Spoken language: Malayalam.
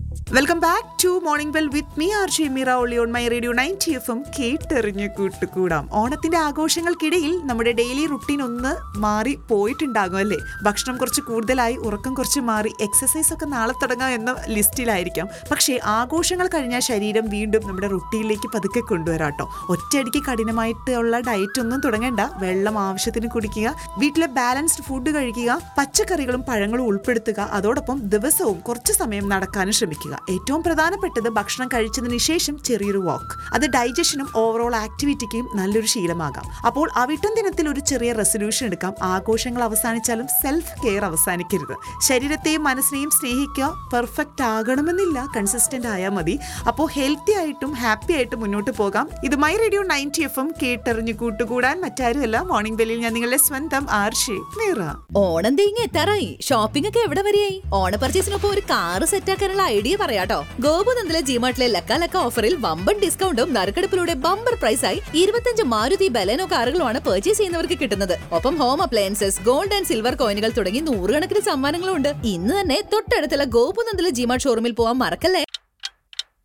welcome back to morning bell with me R Shemeera ഒളി on my radio ninety F M കേട്ടെറിഞ്ഞ് കൂട്ടുകൂടാം ഓണത്തിന്റെ ആഘോഷങ്ങൾക്കിടയിൽ നമ്മുടെ ഡെയിലി റുട്ടീൻ ഒന്ന് മാറി പോയിട്ടുണ്ടാകും അല്ലേ ഭക്ഷണം കുറച്ച് കൂടുതലായി ഉറക്കം കുറച്ച് മാറി എക്സസൈസ് ഒക്കെ നാളെ തുടങ്ങാം എന്ന ലിസ്റ്റിലായിരിക്കാം പക്ഷേ ആഘോഷങ്ങൾ കഴിഞ്ഞാൽ ശരീരം വീണ്ടും നമ്മുടെ റുട്ടീനിലേക്ക് പതുക്കെ കൊണ്ടുവരാട്ടോ ഒറ്റയടിക്ക് കഠിനമായിട്ടുള്ള ഡയറ്റ് ഒന്നും തുടങ്ങേണ്ട വെള്ളം ആവശ്യത്തിന് കുടിക്കുക വീട്ടിലെ ബാലൻസ്ഡ് ഫുഡ് കഴിക്കുക പച്ചക്കറികളും പഴങ്ങളും ഉൾപ്പെടുത്തുക അതോടൊപ്പം ദിവസവും കുറച്ച് സമയം നടക്കാനും ശ്രമിക്കുക ഏറ്റവും പ്രധാനപ്പെട്ടത് ഭക്ഷണം കഴിച്ചതിന് ശേഷം ചെറിയൊരു വാക്ക് അത് ഡൈജഷനും ഓവറോൾ ആക്ടിവിറ്റിക്കും നല്ലൊരു ശീലമാകാം അപ്പോൾ അവിട്ടം ദിനത്തിൽ ഒരു ചെറിയ റെസൊല്യൂഷൻ എടുക്കാം ആഘോഷങ്ങൾ അവസാനിച്ചാലും സെൽഫ് കെയർ അവസാനിക്കരുത് ശരീരത്തെയും മനസ്സിനെയും സ്നേഹിക്കുക പെർഫെക്റ്റ് ആകണമെന്നില്ല കൺസിസ്റ്റന്റ് ആയാൽ മതി അപ്പോൾ ഹെൽത്തി ആയിട്ടും ഹാപ്പി ആയിട്ടും മുന്നോട്ട് പോകാം ഇത് my radio ninety F M കേട്ടെറിഞ്ഞു കൂട്ടുകൂടാൻ മറ്റാരുമല്ല മോർണിംഗ് ബെല്ലിൽ ഞാൻ നിങ്ങളുടെ സ്വന്തം ആർഷി മീറ ഓണം തേങ്ങ എത്താറായി ഷോപ്പിംഗ് ഒക്കെ എവിടെ വരെയായി ഓണ പർച്ചേസിനൊപ്പം ഒരു കാറ് സെറ്റാക്കാനുള്ള ഐഡിയ പറയാട്ടോ ഗോപുനന്ദിലെ ജിമാർട്ടിലെ ലക്ക ലക്ക ഓഫറിൽ വമ്പൻ ഡിസ്കൗണ്ടും നറുക്കെടുപ്പിലൂടെ ബമ്പർ പ്രൈസായി ഇരുപത്തഞ്ച് മാരുതി ബലേനോ കാറുകളുമാണ് പർച്ചേസ് ചെയ്യുന്നവർക്ക് കിട്ടുന്നത് ഒപ്പം home appliances gold and silver കോയിനുകൾ തുടങ്ങി നൂറുകണക്കിന് സമ്മാനങ്ങളും ഉണ്ട് ഇന്ന് തന്നെ തൊട്ടടുത്തുള്ള ഗോപുനന്ദിലെ ജിമാർട്ട് ഷോറൂമിൽ പോകാൻ മറക്കല്ലേ